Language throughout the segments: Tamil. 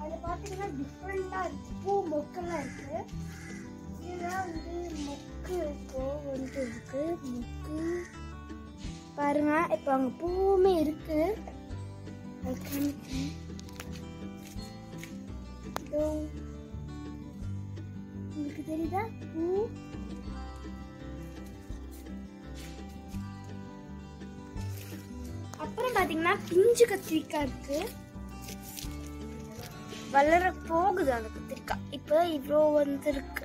அது பார்த்தீங்கன்னா டிஃப்ரெண்ட்டாக இருக்கு பூ மொக்கெல்லாம் இருக்கு இதெல்லாம் வந்து மொக்கு இப்போ வந்துட்டு இருக்கு மொக்கு பாருங்க இப்போ அங்கே பூவுமே இருக்கு அது காமிக்கிறேன். இதோ உங்களுக்கு தெரியுதா பூ அப்புறம் பாத்தீங்கன்னா பிஞ்சு கத்திரிக்காய் இருக்கு வளர போகுது அந்த கத்திரிக்காய் இப்போ இவ்வளோ வந்திருக்கு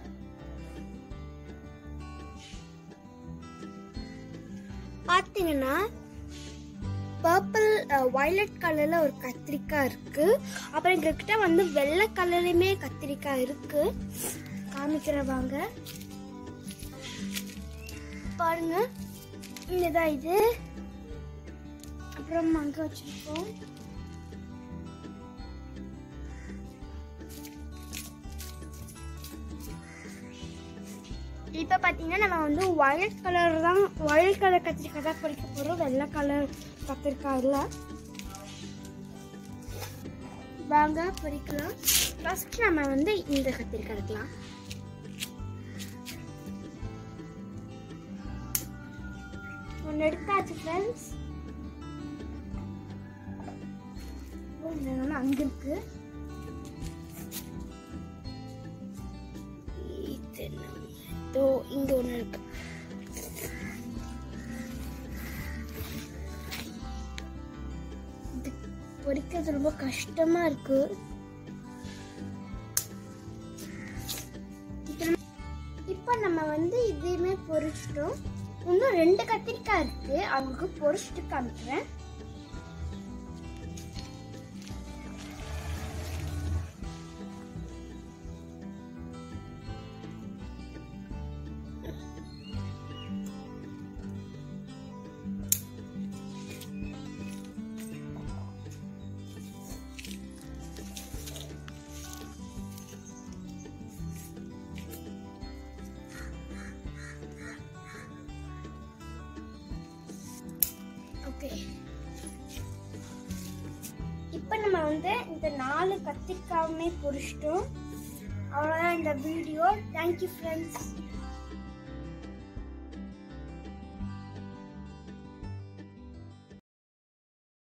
பார்த்தீங்கன்னா பர்பிள் வயலட் கலர்ல ஒரு கத்திரிக்காய் இருக்கு அப்புறம் எங்ககிட்ட வந்து வெள்ளை கலர்லயுமே கத்திரிக்காய் இருக்கு காமிக்கிறேன் வாங்க பாருங்க இதுதான் இது அப்புறம் அங்க வச்சிருக்கோம் இப்போ பார்த்தீங்கன்னா நம்ம வந்து ஒயிட் கலர் தான் ஒயிட் கலர் கத்திரிக்காய் தான் பறிக்க போகிறோம் வெள்ளை கலர் கத்திரிக்காய் இல்லை வாங்க பறிக்கலாம் ஃபர்ஸ்ட் நம்ம வந்து இந்த கத்திரிக்காய் எடுக்கலாம் ஒன்று எடுத்தாச்சு ஃப்ரெண்ட்ஸ் அங்கே இருக்கு இது நம்ம- இதோ இங்க ஒன்று இருக்கு இது பொரிக்கிறது ரொம்ப கஷ்டமா இருக்கு இப்ப நம்ம- இப்ப நம்ம வந்து இதையுமே பொரிச்சிட்டோம் இன்னும் ரெண்டு கத்திரிக்காய் இருக்கு அவங்களுக்கு பொரிச்சிட்டு காமிக்கிறேன் ஓகே இப்போ நம்ம வந்து இந்த நாலு கத்திரிக்காவுமே பொரிச்சிட்டோம் அவ்வளோதான் இந்த வீடியோ தேங்க்யூ ஃப்ரெண்ட்ஸ்